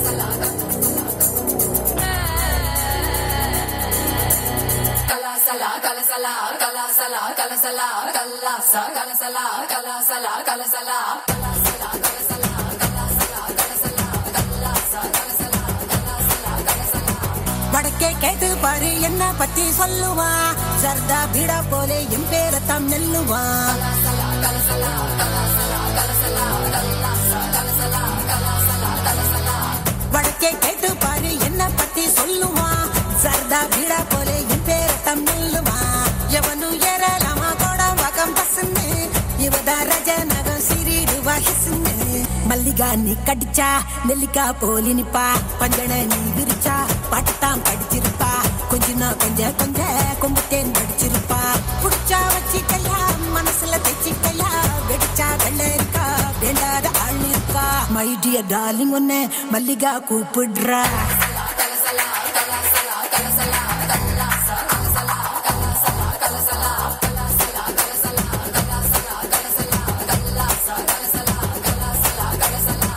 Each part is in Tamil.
கலாசலா கலசலா கலாசலா கலசலா கல்லாசா கலசலா கலாசலா கலசலா கலாசலா கலசலா கலாசலா கலசலா கல்லாசா கலசலா கலாசலா கலசலா வடக்கே கேட்டு பாரு என்ன பத்தி சொல்லுவா சர்தா பீடா போலே என் பேரத்தாம் நெல்லுவா கலாசலா கலசலா கலாசலா கலசலா கல்லாசா கலசலா கலாசலா கலசலா வடக்கே கேட்டு பாரு என்ன பத்தி சொல்லுவா சர்தா பீடா போலே என் பேரத்தாம் நெல்லுவா எவனு ஏறலாமா கோடம் வகம் பசுன்னு இவதா ரஜ நகம் சிறிடுவா ஹிசுன்னு மல்லிகா நீ கடிச்சா நெல்லிக்கா போலி நிப்பா பஞ்சன நீ விரிச்சா பட்டாம் கடிச்சிருப்பா கொஞ்சனா கொஞ்ச கொஞ்ச கொம்புத்தேன் படிச்சிருப்பா புடிச்சா வச்சிக்கையா மனசுல தைச்சிக்கையா வெடிச்சா வெள்ள இருக்கா வேண்டாத ஆள் இருக்கா மை டியர் டார்லிங் ஒன்னு மல்லிகா கூப்பிடுறா கலசலா கலாசலா கலசலா கல்லாசா கலசலா கலாசலா கலசலா கலாசலா கலசலா கலாசலா கலசலா கல்லாசா கலசலா கலாசலா கலசலா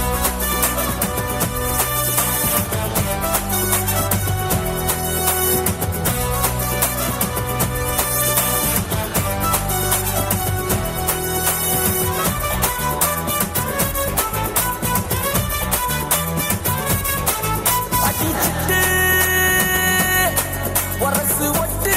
அடிச்சிட்டு உரசு ஒட்டு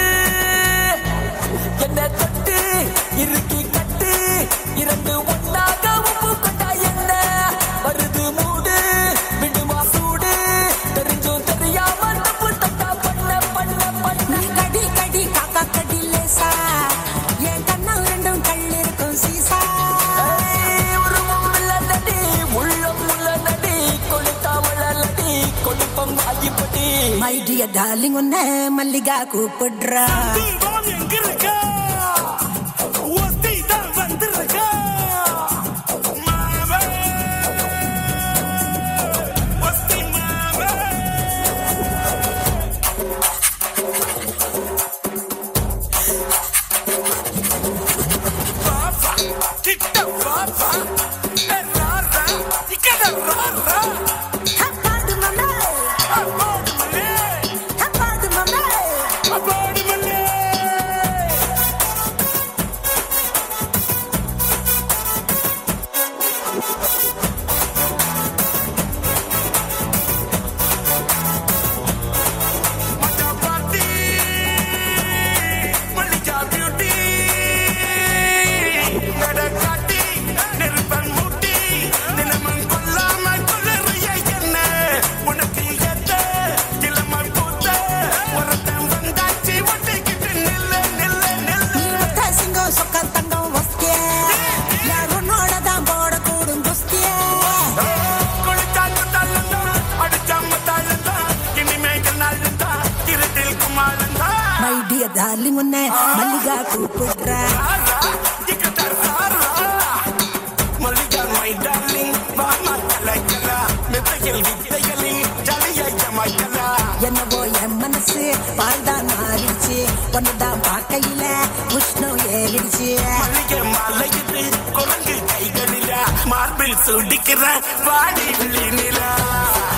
என்ன தொட்டு இறுக்கி கட்டு இரண்டு ஒன்னாக உப்பு கொண்டா என்ன வருது மூடு விடுமா சூடு தெரிஞ்சும் தெரியாம தப்பு தட்டா பண்ண பண்ண பண்ண நீ கடி கடி காக்கா கடி லேசா என் கண்ணா ரெண்டும் கல் இருக்கும் சீசா ஏய், உருவம் உள்ளனடி, உள்ளம் உள்ளனடி, கொளுத்தா உள்ளனடி, கொழுப்பம் ஆகிப்படி மை டியர் டார்லிங் ஒன்னு மல்லிகா கூப்பிடுறா தீபம் எங்க இருக்கா ஒத்தி தான் வந்திருக்கா மாவே ஒத்தி மாவே பாப்பா கிட்ட பாப்பா ராரா இக்கட ராரா அப்பாடு மம்மே அப்பாடு மல்லே அப்பாடு மம்மே அப்பாடு மல்லே மச்சா பார்ட்டி மல்லிகா பியூட்டி நட காட்டி நெருப்பன் மூட்டி நிலமன் கொல்லாம கொள்ளறிய என்ன உனக்கு எத்த இளமன் பூத்த ஒருத்தன் வந்தாச்சு ஒட்டிக்கிட்டு நில்லு நில்லு நீ நில்லு ஒத்த சிங்கம் சொக்க தங்கம் வஸ்திய யார் உன்னோட தான் போடக்கூடும் குஸ்திய குளிச்சா குத்தாலந்தான் அடிச்சா முத்தாலந்தான் இனிமேல் நாளந்தான் இருட்டில் குமாலந்தான் மை டியர் டார்லிங் ஒன்னு மல்லிகா கூப்பிடுறா ராரா இக்கட ராரா மல்லிகா மை டார்லிங் வாமா கலைக்கலா மெத்தையில் வித்தைகளில் ஜலியை ஜமாய்க்கலா என்னவோ என் மனசு பால்தான் மாறிடுச்சு ஒன்னுதான் பார்க்கையில உஷ்ணம் ஏறிடுச்சு மல்லிகை மலையுது குரங்கு கைகளில மார்பில் சுடிக்கிற வாடி நிலா